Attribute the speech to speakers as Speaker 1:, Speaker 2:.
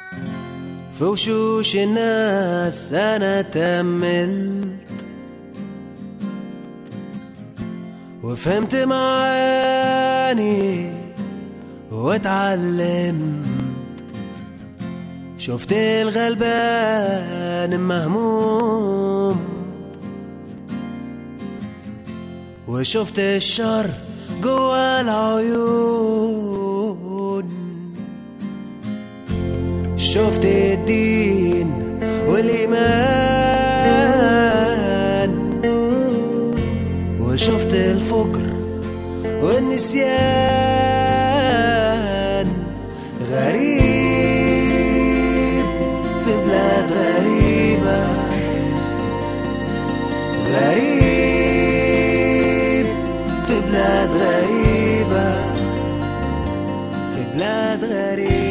Speaker 1: في وشوش الناس أنا تأملت وفهمت معاني واتعلمت شفت الغلبان مهموم وشفت الشر جوا العيون شفت الدين والإيمان وشفت الفقر والنسيان غريب في بلاد غريبة غريب في بلاد غريبة في بلاد غريبة